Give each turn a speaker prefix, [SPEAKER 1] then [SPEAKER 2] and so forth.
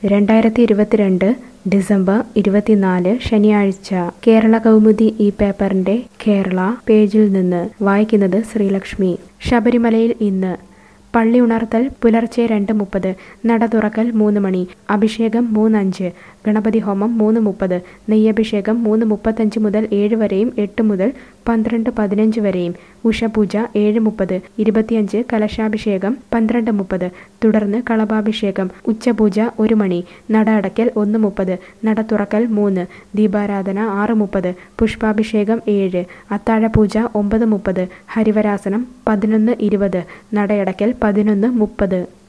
[SPEAKER 1] രണ്ടായിരത്തി ഇരുപത്തിരണ്ട് ഡിസംബർ ഇരുപത്തിനാല് ശനിയാഴ്ച കേരള കൗമുദി ഈ പേപ്പറിന്റെ കേരള പേജിൽ നിന്ന് വായിക്കുന്നത് ശ്രീലക്ഷ്മി ശബരിമലയിൽ ഇന്ന് പള്ളി ഉണർത്തൽ പുലർച്ചെ രണ്ട് മുപ്പത് നട തുറക്കൽ മൂന്ന് മണി അഭിഷേകം മൂന്നഞ്ച് ഗണപതി ഹോമം മൂന്ന് മുപ്പത് നെയ്യഭിഷേകം മൂന്ന് മുപ്പത്തഞ്ച് മുതൽ ഏഴ് വരെയും എട്ട് മുതൽ പന്ത്രണ്ട് പതിനഞ്ച് വരെയും ഉഷപൂജ ഏഴ് മുപ്പത് ഇരുപത്തിയഞ്ച് കലശാഭിഷേകം പന്ത്രണ്ട് മുപ്പത് തുടർന്ന് കളഭാഭിഷേകം ഉച്ചപൂജ ഒരു മണി നട അടയ്ക്കൽ ഒന്ന് മുപ്പത് നട തുറക്കൽ മൂന്ന് ദീപാരാധന ആറ് മുപ്പത് പുഷ്പാഭിഷേകം ഏഴ് അത്താഴപൂജ ഒമ്പത് മുപ്പത് ഹരിവരാസനം പതിനൊന്ന് ഇരുപത് നടയടയ്ക്കൽ പതിനൊന്ന് മുപ്പത്